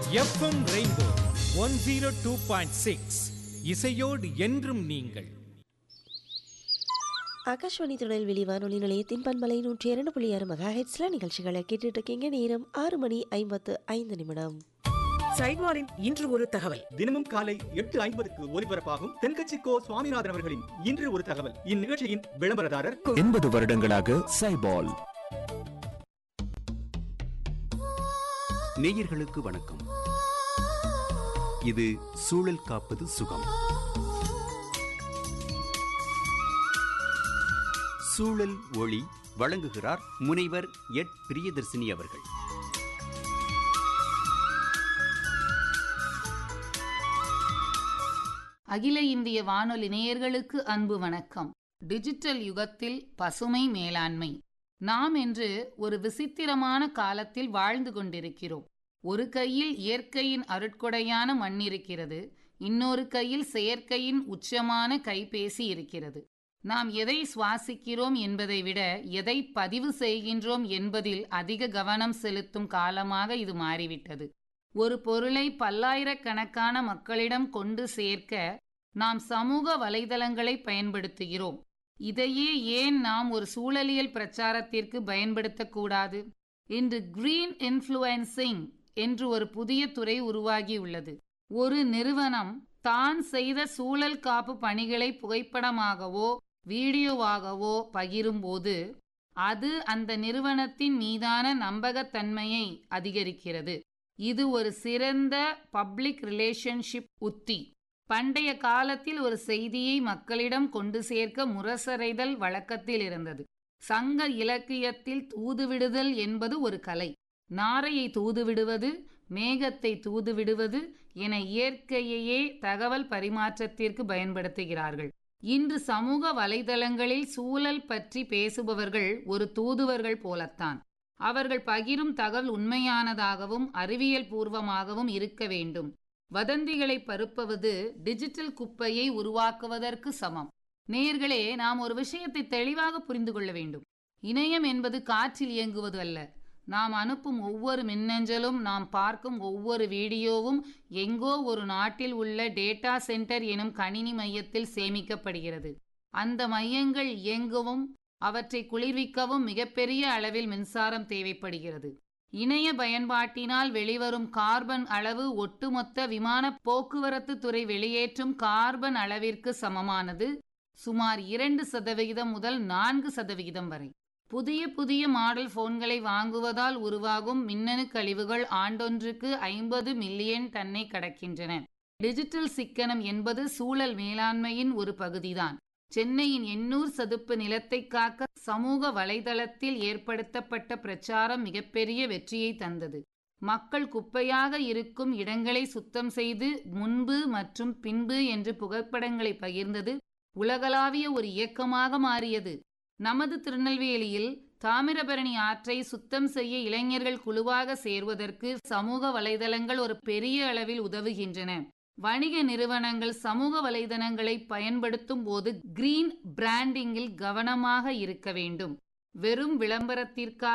FM Rainbow one zero two point six இசையோடு என்றும் நீங்கள் ஆகாஷ்வாணி திருநெல்வேலி வானொலி நிலையத்தின் பண்பலை நூற்றி இரண்டு புள்ளி ஆறு மெகா ஹெட்ஸ்ல நிகழ்ச்சிகளை கேட்டுட்டு இருக்கீங்க நேரம் ஆறு மணி ஐம்பத்து ஐந்து நிமிடம் சைவாரின் இன்று ஒரு தகவல் தினமும் காலை எட்டு ஐம்பதுக்கு ஒலிபரப்பாகும் தென்கட்சி கோ சுவாமிநாதன் அவர்களின் இன்று ஒரு தகவல் இந்நிகழ்ச்சியின் விளம்பரதாரர் எண்பது வருடங்களாக சைபால் நேயர்களுக்கு வணக்கம் இது சூழல் காப்பது சுகம் சூழல் ஒளி வழங்குகிறார் முனைவர் எட் பிரியதர்சினி அவர்கள் அகில இந்திய வானொலி நேயர்களுக்கு அன்பு வணக்கம் டிஜிட்டல் யுகத்தில் பசுமை மேலாண்மை நாம் என்று ஒரு விசித்திரமான காலத்தில் வாழ்ந்து கொண்டிருக்கிறோம் ஒரு கையில் இயற்கையின் அருட்கொடையான மண் இருக்கிறது இன்னொரு கையில் செயற்கையின் உச்சமான கைபேசி இருக்கிறது நாம் எதை சுவாசிக்கிறோம் என்பதை விட எதை பதிவு செய்கின்றோம் என்பதில் அதிக கவனம் செலுத்தும் காலமாக இது மாறிவிட்டது ஒரு பொருளை பல்லாயிரக்கணக்கான மக்களிடம் கொண்டு சேர்க்க நாம் சமூக வலைதளங்களை பயன்படுத்துகிறோம் இதையே ஏன் நாம் ஒரு சூழலியல் பிரச்சாரத்திற்கு பயன்படுத்தக்கூடாது இன்று கிரீன் இன்ஃப்ளூயன்சிங் என்று ஒரு புதிய துறை உருவாகியுள்ளது ஒரு நிறுவனம் தான் செய்த சூழல் காப்பு பணிகளை புகைப்படமாகவோ வீடியோவாகவோ பகிரும்போது அது அந்த நிறுவனத்தின் மீதான நம்பகத்தன்மையை அதிகரிக்கிறது இது ஒரு சிறந்த பப்ளிக் ரிலேஷன்ஷிப் உத்தி பண்டைய காலத்தில் ஒரு செய்தியை மக்களிடம் கொண்டு சேர்க்க முரசறைதல் வழக்கத்தில் இருந்தது சங்க இலக்கியத்தில் தூதுவிடுதல் என்பது ஒரு கலை நாரையை தூதுவிடுவது மேகத்தை தூதுவிடுவது என இயற்கையையே தகவல் பரிமாற்றத்திற்கு பயன்படுத்துகிறார்கள் இன்று சமூக வலைதளங்களில் சூழல் பற்றி பேசுபவர்கள் ஒரு தூதுவர்கள் போலத்தான் அவர்கள் பகிரும் தகவல் உண்மையானதாகவும் அறிவியல் பூர்வமாகவும் இருக்க வேண்டும் வதந்திகளை பருப்பவது டிஜிட்டல் குப்பையை உருவாக்குவதற்கு சமம் நேயர்களே நாம் ஒரு விஷயத்தை தெளிவாக புரிந்து கொள்ள வேண்டும் இணையம் என்பது காற்றில் இயங்குவது அல்ல நாம் அனுப்பும் ஒவ்வொரு மின்னஞ்சலும் நாம் பார்க்கும் ஒவ்வொரு வீடியோவும் எங்கோ ஒரு நாட்டில் உள்ள டேட்டா சென்டர் எனும் கணினி மையத்தில் சேமிக்கப்படுகிறது அந்த மையங்கள் இயங்கவும் அவற்றை குளிர்விக்கவும் மிகப்பெரிய அளவில் மின்சாரம் தேவைப்படுகிறது இணைய பயன்பாட்டினால் வெளிவரும் கார்பன் அளவு ஒட்டுமொத்த விமான போக்குவரத்து துறை வெளியேற்றும் கார்பன் அளவிற்கு சமமானது சுமார் இரண்டு சதவிகிதம் முதல் நான்கு சதவிகிதம் வரை புதிய புதிய மாடல் போன்களை வாங்குவதால் உருவாகும் மின்னணு கழிவுகள் ஆண்டொன்றுக்கு ஐம்பது மில்லியன் டன்னை கடக்கின்றன டிஜிட்டல் சிக்கனம் என்பது சூழல் மேலாண்மையின் ஒரு பகுதிதான் சென்னையின் எண்ணூர் சதுப்பு நிலத்தை காக்க சமூக வலைதளத்தில் ஏற்படுத்தப்பட்ட பிரச்சாரம் மிகப்பெரிய வெற்றியை தந்தது மக்கள் குப்பையாக இருக்கும் இடங்களை சுத்தம் செய்து முன்பு மற்றும் பின்பு என்று புகைப்படங்களை பகிர்ந்தது உலகளாவிய ஒரு இயக்கமாக மாறியது நமது திருநெல்வேலியில் தாமிரபரணி ஆற்றை சுத்தம் செய்ய இளைஞர்கள் குழுவாக சேர்வதற்கு சமூக வலைதளங்கள் ஒரு பெரிய அளவில் உதவுகின்றன வணிக நிறுவனங்கள் சமூக வலைதளங்களை பயன்படுத்தும் போது கிரீன் பிராண்டிங்கில் கவனமாக இருக்க வேண்டும் வெறும் விளம்பரத்திற்காக